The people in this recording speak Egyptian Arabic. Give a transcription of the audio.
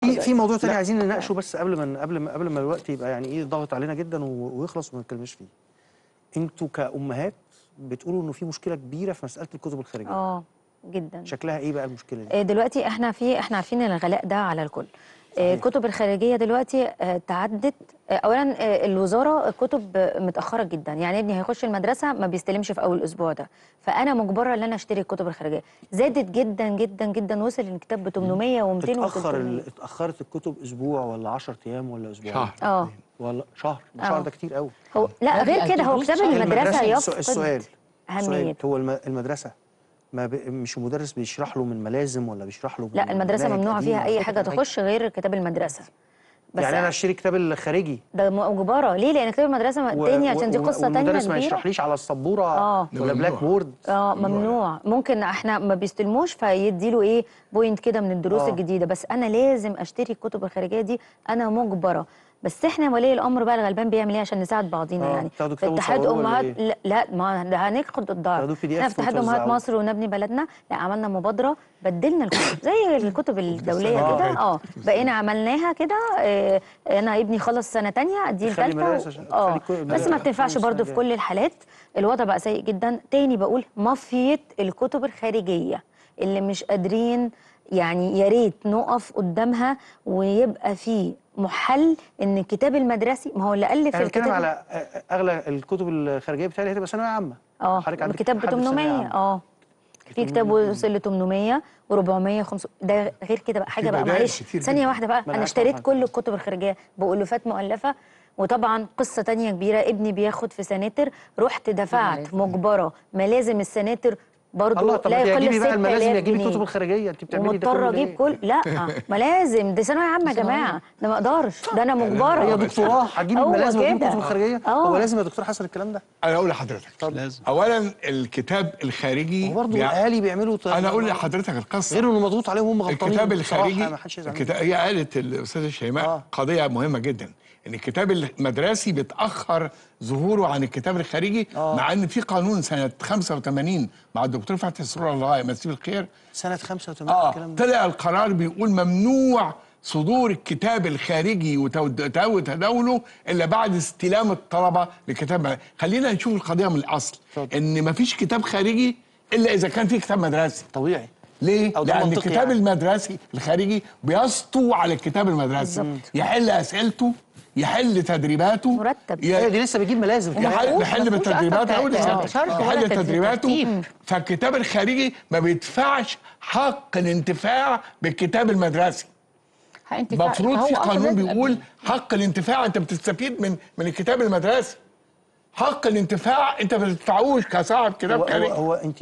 في دلوقتي. في موضوع تاني عايزين نناقشه بس قبل ما قبل ما قبل ما الوقت يبقى يعني ايه ضاغط علينا جدا و- ويخلص وما نتكلمش فيه. انتوا كامهات بتقولوا انه في مشكله كبيره في مساله الكتب الخارجيه. اه جدا شكلها ايه بقى المشكله دي؟ آه، دلوقتي احنا في احنا عارفين ان الغلاء ده على الكل آه، الكتب الخارجيه دلوقتي آه، تعدت آه، اولا آه، الوزاره الكتب آه، متاخره جدا يعني ابني هيخش المدرسه ما بيستلمش في اول اسبوع ده فانا مجبره ان انا اشتري الكتب الخارجيه زادت جدا جدا جدا وصل الكتاب ب 800 و200 اتاخر و300 ال- اتاخرت الكتب اسبوع ولا 10 ايام ولا اسبوعين؟ شهر اه ولا شهر ده آه. شهر ده كتير قوي هو لا لا، غير في كده هو الدروس كتاب شهر. المدرسه السؤال يفقد السؤال اهميته هو الم- المدرسه ما ب... مش المدرس بيشرح له من ملازم ولا بيشرح له من لا المدرسه مناهج ممنوع فيها قديمة؟ اي حاجه تخش غير كتاب المدرسه بس يعني انا اشتري كتاب الخارجي ده مجبره ليه لان كتاب المدرسه و- تاني عشان دي و- قصه تانية والمدرس ما كبيره يشرحليش على السبوره آه. ولا ممنوع. بلاك بورد اه ممنوع ممكن احنا ما بيستلموش فيديله ايه بوينت كده من الدروس آه. الجديده بس انا لازم اشتري الكتب الخارجيه دي انا مجبره بس احنا ولي الامر بقى الغلبان بيعمل ايه عشان نساعد بعضينا آه، يعني بتاخدوا في كتاب اتحاد وتصوروه ولا امهات إيه؟ لا, لا ما ده هناخد الضعف تاخدوه PDF احنا في اتحاد امهات وتوزعوه. مصر ونبني بلدنا لا عملنا مبادره بدلنا الكتب زي الكتب الدوليه آه. كده اه بقينا عملناها كده آه، انا ابني خلص سنه تانية اديه تخلي الثالثه مدارس عشان- اه تخلي كل- بس ما بتنفعش كل برضو سنة في كل الحالات الوضع بقى سيء جدا تاني بقول مافية الكتب الخارجية اللي مش قادرين يعني يا ريت نقف قدامها ويبقى في محل ان الكتاب المدرسي ما هو اللي الف احنا بنتكلم الكتاب على أ- اغلى الكتب الخارجيه بتاعي هتبقى ثانويه عامه اه حضرتك عندك كتاب ب حد في ثانوية 800 عامة. اه في كتاب وصل ل 800 و400 500 ده غير كده بقى حاجه بقى بدائل معلش كتير ثانيه جداً. واحده بقى ما أنا انا عارف اشتريت طبعاً. كل الكتب الخارجيه بألوفات مؤلفه وطبعا قصه تانية كبيره ابني بياخد في سناتر رحت دفعت مجبره ملازم السناتر برضو الله طب لا ما يقل تجيبي بقى الملازم 6000 يجيبي جنيه. الكتب الخارجيه انت بتعملي ده ومضطره كله اجيب ليه؟ كل لا ما لازم دي ثانويه عامه يا جماعه ده ما اقدرش ده انا مجبره هي دكتوراه هتجيبي هو الملازم وتجيبي كده. الكتب الخارجيه آه. هو لازم يا دكتور حسن الكلام ده انا اقول لحضرتك لازم. اولا الكتاب الخارجي هو برضه بيع- الاهالي بيعملوا ط- انا اقول لحضرتك القصه غير انه مضغوط عليهم هم غلطانين الكتاب بصراحة، الخارجي ما حدش يزعل الكتاب هي قالت الاستاذه شيماء آه. آه. قضيه مهمه جدا ان الكتاب المدرسي بيتاخر ظهوره عن الكتاب الخارجي آه. آه. مع ان في قانون سنه 85 مع الدكتور فتحي سرور الله يمسيه بالخير سنه 85 اه الكلام ده طلع القرار بيقول ممنوع صدور الكتاب الخارجي وتود- وتداوله الا بعد استلام الطلبه لكتاب خلينا نشوف القضيه من الاصل اتفضل. ان مفيش كتاب خارجي الا اذا كان في كتاب مدرسي طبيعي ليه؟ أو ده لأن منطقي الكتاب يعني. المدرسي الخارجي بيسطو على الكتاب المدرسي بالظبط. يحل أسئلته يحل تدريباته مرتب. ي- هي دي لسه بتجيب ملازم كمان. يحل يحل مفهوش بالتدريبات أصلاً أو ت- لسه- شرح ولا يحل تد- تدريباته ترتيب. فالكتاب الخارجي ما بيدفعش حق الانتفاع بالكتاب المدرسي انت المفروض في قانون بيقول حق الانتفاع انت بتستفيد من من الكتاب المدرسي حق الانتفاع انت ما بتدفعوش كصاحب كتاب هو, هو, خارجي هو انت